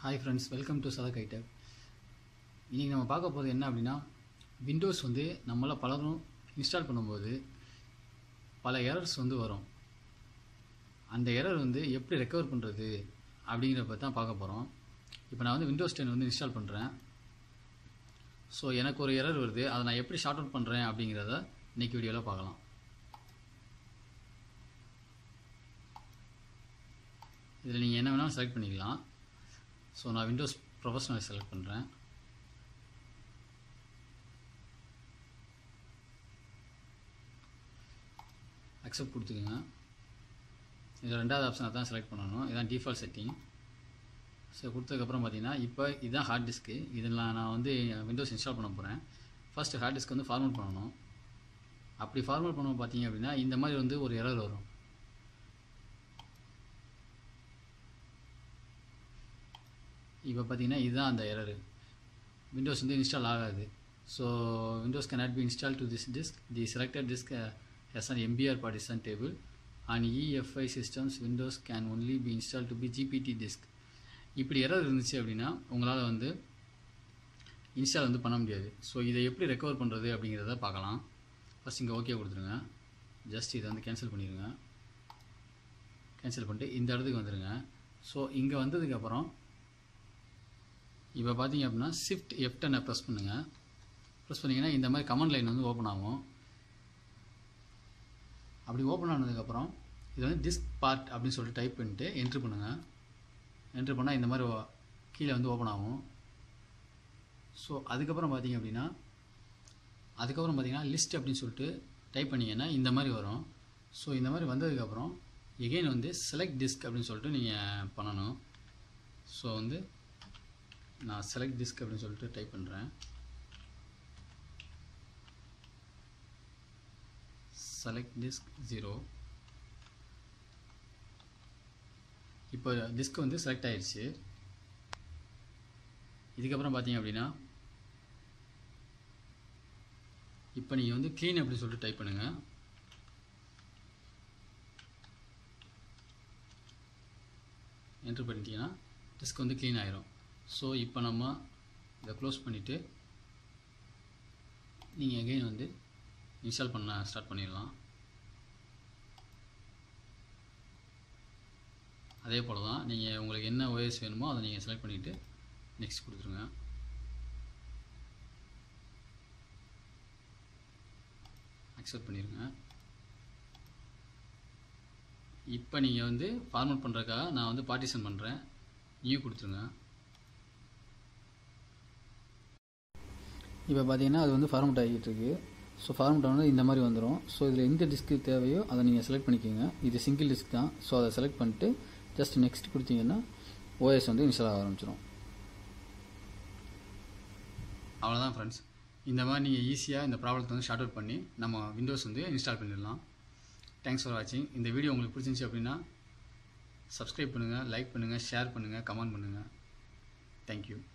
hi friends welcome to Sathak iTech இன்றைக்கி நம்ம பார்க்க போகிறது என்ன அப்படின்னா விண்டோஸ் வந்து நம்மள பலரும் இன்ஸ்டால் பண்ணும்போது பல எரர்ஸ் வந்து வரும் அந்த எரர் வந்து எப்படி ரெக்கவர் பண்ணுறது அப்படிங்கிறத தான் பார்க்க போகிறோம் இப்போ நான் வந்து விண்டோஸ் டென் வந்து இன்ஸ்டால் பண்ணுறேன் ஸோ எனக்கு ஒரு எரர் வருது அதை நான் எப்படி ஷார்ட் அவுட் பண்ணுறேன் அப்படிங்கிறத இன்றைக்கி வீடியோவில் பார்க்கலாம் இதில் நீங்கள் என்ன வேணாலும் செலக்ட் பண்ணிக்கலாம் ஸோ நான் விண்டோஸ் ப்ரொஃபஷனல் செலக்ட் பண்ணுறேன் அக்செப்ட் கொடுத்துக்கோங்க இதில் ரெண்டாவது ஆப்ஷனை தான் செலக்ட் பண்ணணும் இதான் டிஃபால்ட் செட்டிங் ஸோ கொடுத்ததுக்கப்புறம் பார்த்தீங்கன்னா இப்போ இதுதான் ஹார்ட் டிஸ்க்கு இதில் நான் வந்து விண்டோஸ் இன்ஸ்டால் பண்ண போகிறேன் ஃபஸ்ட்டு ஹார்ட் டிஸ்க் வந்து ஃபார்மேட் பண்ணணும் அப்படி ஃபார்மேட் பண்ண பார்த்தீங்க அப்படின்னா இந்த மாதிரி வந்து ஒரு எரர் வரும் இப்போ பார்த்தீங்கன்னா இதுதான் அந்த எரரு விண்டோஸ் வந்து இன்ஸ்டால் ஆகாது so Windows cannot be installed to this disk the selected disk uh, has an mbr partition table on EFI systems windows can only be installed to be gpt disk இப்படி error இருந்துச்சு அப்படின்னா உங்களால் வந்து install வந்து பண்ண முடியாது so இதை எப்படி ரெக்கவர் பண்ணுறது அப்படிங்கிறத பார்க்கலாம் ஃபஸ்ட் இங்கே ஓகே கொடுத்துருங்க ஜஸ்ட் இதை வந்து கேன்சல் பண்ணிடுங்க கேன்சல் பண்ணிட்டு இந்த இடத்துக்கு வந்துடுங்க ஸோ இங்கே வந்ததுக்கப்புறம் இப்போ பார்த்தீங்க அப்படின்னா ஷிஃப்ட் எஃப் டென்னை ப்ரெஸ் பண்ணுங்கள் ப்ரெஸ் பண்ணிங்கன்னா இந்த மாதிரி கமெண்ட் லைன் வந்து ஓப்பன் ஆகும் அப்படி ஓப்பன் ஆனதுக்கப்புறம் இது வந்து டிஸ்க் பார்ட் அப்படின்னு சொல்லிட்டு டைப் பண்ணிட்டு என்ட்ரு பண்ணுங்கள் என்ட்ரு பண்ணால் இந்த மாதிரி ஓ- கீழே வந்து ஓப்பன் ஆகும் ஸோ அதுக்கப்புறம் பார்த்தீங்க அப்படின்னா அதுக்கப்புறம் பார்த்தீங்கன்னா லிஸ்ட் அப்படின்னு சொல்லிட்டு டைப் பண்ணிங்கன்னா இந்த மாதிரி வரும் ஸோ இந்த மாதிரி வந்ததுக்கப்புறம் எகெயின் வந்து செலக்ட் டிஸ்க் அப்படின்னு சொல்லிட்டு நீங்கள் பண்ணணும் ஸோ வந்து நான் செலக்ட் டிஸ்க் அப்படின்னு சொல்லிட்டு டைப் பண்ணுறேன் செலக்ட் டிஸ்க் ஜீரோ இப்போ டிஸ்க் வந்து செலக்ட் ஆயிடுச்சு இதுக்கப்புறம் பார்த்தீங்க அப்படின்னா இப்போ நீங்கள் வந்து க்ளீன் அப்படின்னு சொல்லிட்டு டைப் பண்ணுங்கள் என்ட்ரு பண்ணிட்டீங்கன்னா டிஸ்க் வந்து க்ளீன் ஆயிரும் ஸோ இப்போ நம்ம இதை க்ளோஸ் பண்ணிவிட்டு நீங்கள் எகைன் வந்து இன்ஸ்டால் பண்ண ஸ்டார்ட் பண்ணிடலாம் அதே போல் தான் நீங்கள் உங்களுக்கு என்ன OS வேணுமோ அதை நீங்கள் செலக்ட் பண்ணிவிட்டு நெக்ஸ்ட் கொடுத்துருங்க அக்செப்ட் பண்ணிடுங்க இப்போ நீங்கள் வந்து ஃபார்மேட் பண்ணுறதுக்காக நான் வந்து பார்ட்டிஷன் பண்ணுறேன் நியூ கொடுத்துருங்க இப்போ பார்த்தீங்கன்னா அது வந்து ஃபார்மேட் ஆகிட்டு இருக்கு ஸோ ஃபார்மேட் ஆனது இந்த மாதிரி வந்துடும் ஸோ இதில் எந்த டிஸ்க்கு தேவையோ அதை நீங்கள் செலக்ட் பண்ணிக்கோங்க இது சிங்கிள் டிஸ்க் தான் ஸோ அதை செலக்ட் பண்ணிட்டு ஜஸ்ட் நெக்ஸ்ட் கொடுத்தீங்கன்னா ஓஎஸ் வந்து இன்ஸ்டால் ஆக ஆரம்பிச்சிடும் அவ்வளோதான் ஃப்ரெண்ட்ஸ் இந்த மாதிரி நீங்கள் ஈஸியாக இந்த ப்ராப்ளத்தை வந்து ஷார்ட் அவுட் பண்ணி நம்ம விண்டோஸ் வந்து இன்ஸ்டால் பண்ணிடலாம் தேங்க்ஸ் ஃபார் வாட்சிங் இந்த வீடியோ உங்களுக்கு பிடிச்சிருந்துச்சி அப்படின்னா சப்ஸ்கிரைப் பண்ணுங்கள் லைக் பண்ணுங்கள் ஷேர் பண்ணுங்கள் கமெண்ட் பண்ணுங்கள் தேங்க்யூ